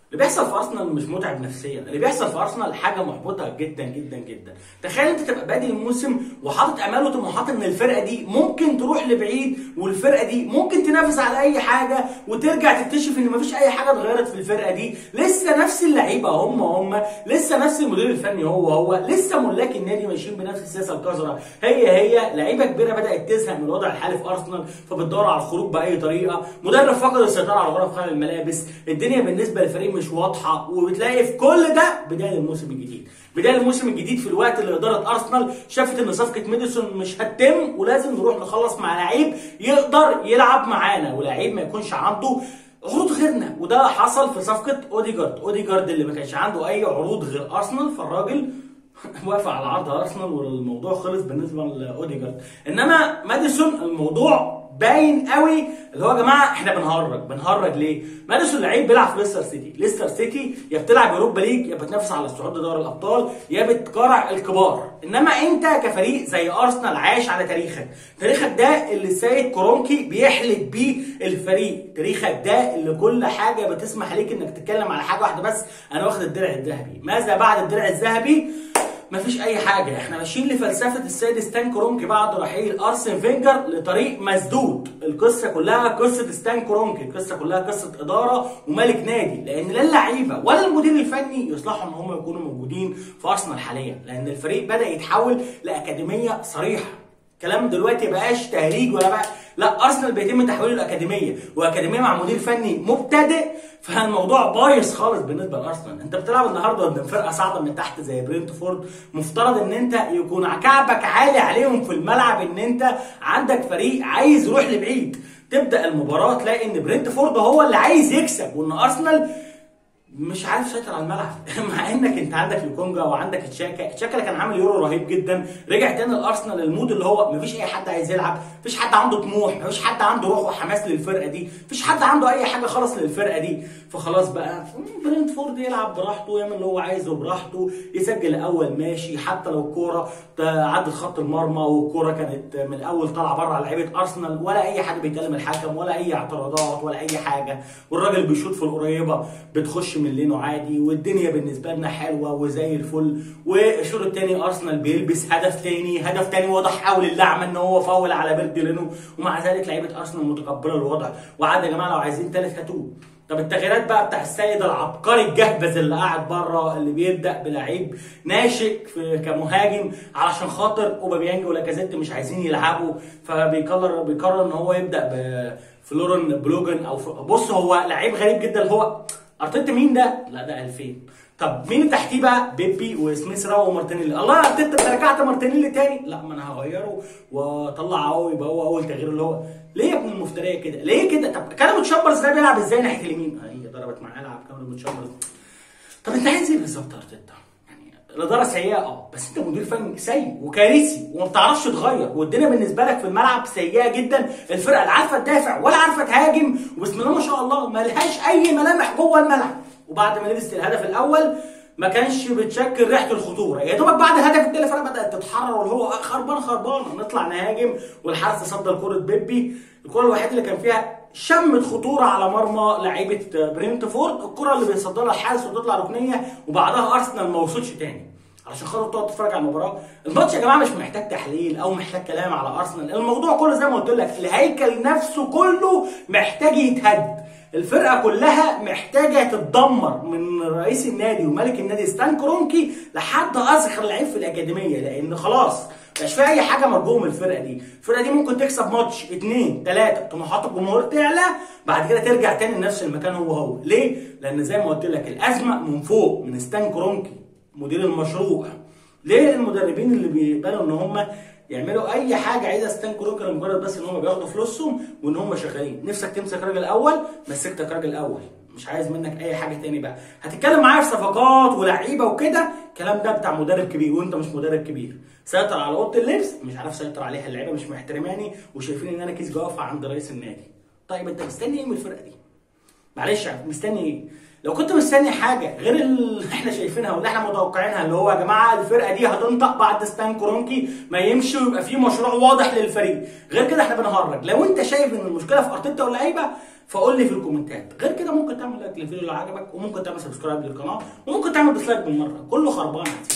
اللي بيحصل في ارسنال مش متعب نفسيا اللي بيحصل في ارسنال حاجه محبطه جدا جدا جدا تخيل انت تبقى بادئ الموسم وحاطط امال وطموحات ان الفرقه دي ممكن تروح لبعيد والفرقه دي ممكن تنافس على اي حاجه وترجع تكتشف ان مفيش اي حاجه اتغيرت في الفرقه دي لسه نفس اللعيبه هم هم لسه نفس المدير الفني هو هو لسه ملاك النادي ماشيين بنفس السياسه القذره هي هي لعيبه كبيره بدات تزهق من الوضع الحالي في ارسنال فبتدور على الخروج باي طريقه مدرب فقد السيطره على غرف خلع الملابس الدنيا بالنسبه للفريق مش واضحه وبتلاقي في كل ده بدايه الموسم الجديد بدايه الموسم الجديد في الوقت اللي اداره ارسنال شافت ان صفقه ميديسون مش هتتم ولازم نروح نخلص مع لعيب يقدر يلعب معانا ولعيب ما يكونش عنده عروض غيرنا وده حصل في صفقه اوديجارد اوديجارد اللي ما كانش عنده اي عروض غير ارسنال فالراجل وافق على عرض ارسنال والموضوع خلص بالنسبه لاوديجارد انما ماديسون الموضوع باين قوي اللي هو يا جماعه احنا بنهرج بنهرج ليه؟ ماديسون لعيب بيلعب في ليستر سيتي، ليستر سيتي يا بتلعب اوروبا ليج يا بتنافس على الصعود لدوري الابطال يا بتقارع الكبار، انما انت كفريق زي ارسنال عايش على تاريخك، تاريخك ده اللي السيد كورونكي بيحلق بيه الفريق، تاريخك ده اللي كل حاجه بتسمح ليك انك تتكلم على حاجه واحده بس انا واخد الدرع الذهبي، ماذا بعد الدرع الذهبي؟ مفيش اي حاجه احنا ماشيين لفلسفه السيد ستان كورونكي بعد رحيل ارسن فينجر لطريق مسدود القصه كلها قصه ستان كورونكي القصه كلها قصه اداره ومالك نادي لان لا اللعيبه ولا المدير الفني يصلحوا ان هم يكونوا موجودين في ارسنال حاليا لان الفريق بدا يتحول لاكاديميه صريحه كلام دلوقتي بقاش تهريج ولا بقى لا ارسنال بيتم تحويله لاكاديميه واكاديميه مع مدير فني مبتدئ فالموضوع بايظ خالص بالنسبه لارسنال انت بتلعب النهارده قدام فرقه صاعده من تحت زي برينتفورد مفترض ان انت يكون كعبك عالي عليهم في الملعب ان انت عندك فريق عايز يروح لبعيد تبدا المباراه تلاقي ان برينتفورد هو اللي عايز يكسب وان ارسنال مش عارف يسيطر على الملعب مع انك انت عندك لوكونجا وعندك تشاكا تشاكا اللي كان عامل يورو رهيب جدا رجع تاني لارسنال المود اللي هو مفيش اي حد عايز يلعب مفيش حد عنده طموح مفيش حد عنده روح وحماس للفرقه دي مفيش حد عنده اي حاجه خالص للفرقه دي فخلاص بقى برينتفورد يلعب براحته يعمل اللي هو عايزه براحته يسجل اول ماشي حتى لو الكوره عدت خط المرمى والكوره كانت من الاول طالعه بره على لعيبه ارسنال ولا اي حد بيكلم الحكم ولا اي اعتراضات ولا اي حاجه والراجل بيشوط في القريبه بتخش من لينه عادي والدنيا بالنسبه لنا حلوه وزي الفل والشوط الثاني ارسنال بيلبس هدف ثاني هدف ثاني واضح قوي للعمى ان هو فاول على بيردلينو ومع ذلك لعيبه ارسنال متقبله الوضع وعادي يا جماعه لو عايزين ثالث هاتوه طب التغييرات بقى بتاع السيد العبقري الجهبذ اللي قاعد بره اللي بيبدا بلعيب ناشئ في كمهاجم علشان خاطر اوباميانج ولاكازيت مش عايزين يلعبوا فبيقرر بيقرر ان هو يبدا بفلورن بلوجن او بص هو لعيب غريب جدا اللي هو ارتيتا مين ده؟ لا ده 2000 طب مين اللي تحتيه بقى؟ بيبي وسميث راو ومارتينيلي الله ارتيتا انت رجعت مارتينيلي تاني؟ لا ما انا هغيره واطلع اهو يبقى هو اول تغيير اللي هو ليه يا ابن المفتريه كده؟ ليه كده؟ طب كان متشمبرز ده بيلعب ازاي ناحيه اليمين؟ هي ضربت معاه لعب كامل متشمبرز طب انت عايز ايه بالظبط يا ارتيتا؟ الاداره سيئه اه بس انت مدير فني سيء وكارثي وما بتعرفش تغير والدنيا بالنسبه لك في الملعب سيئه جدا الفرقه لا عارفه تدافع ولا عارفه تهاجم وبسم الله ما شاء الله ما لهاش اي ملامح جوه الملعب وبعد ما لبست الهدف الاول ما كانش بتشكل ريحه الخطوره يا دوبك بعد الهدف الثاني الفرقه بدات تتحرر واللي هو خربان خربان نطلع نهاجم والحارس تصدى لكره بيبي الكره الوحيده اللي كان فيها شمت خطوره على مرمى لعيبه برينتفورد الكره اللي بيصدها لها الحارس وتطلع ركنيه وبعدها ارسنال ما وصلش تاني علشان خاطر تقعد تتفرج على المباراه الماتش يا جماعه مش محتاج تحليل او محتاج كلام على ارسنال الموضوع كله زي ما قلت لك الهيكل نفسه كله محتاج يتهد الفرقه كلها محتاجه تتدمر من رئيس النادي وملك النادي ستان كرونكي لحد اصغر لعيب في الاكاديميه لان خلاص مش في اي حاجه مرجوه من الفرقه دي الفرقه دي ممكن تكسب ماتش اتنين تلاته طموحات الجمهور تعلى بعد كده ترجع تاني لنفس المكان هو هو ليه لان زي ما قلت لك الازمه من فوق من ستان كرونكي مدير المشروع ليه المدربين اللي بيقبلوا ان هم يعملوا اي حاجه عايزه ستان كروكر لمجرد بس ان هم بياخدوا فلوسهم وان هم شغالين نفسك تمسك راجل اول مسكتك راجل اول مش عايز منك اي حاجه تاني بقى هتتكلم معايا في صفقات ولعيبه وكده الكلام ده بتاع مدرب كبير وانت مش مدرب كبير سيطر على اوضه اللبس مش عارف سيطر عليها اللعيبه مش محترماني وشايفين ان انا كيس جوافه عند رئيس النادي طيب انت مستني ايه من الفرقه دي معلش مستني ايه لو كنت مستني حاجه غير اللي احنا شايفينها واللي احنا متوقعينها اللي هو يا جماعه الفرقه دي هتنطق بعد ستان كورونكي ما يمشي ويبقى في مشروع واضح للفريق غير كده احنا بنهرج لو انت شايف ان المشكله في ارتيتا واللعيبه فقول لي في الكومنتات غير كده ممكن تعمل لايك للفيديو اللي عجبك وممكن تعمل سبسكرايب للقناه وممكن تعمل ديسلايك بالمره كله خربان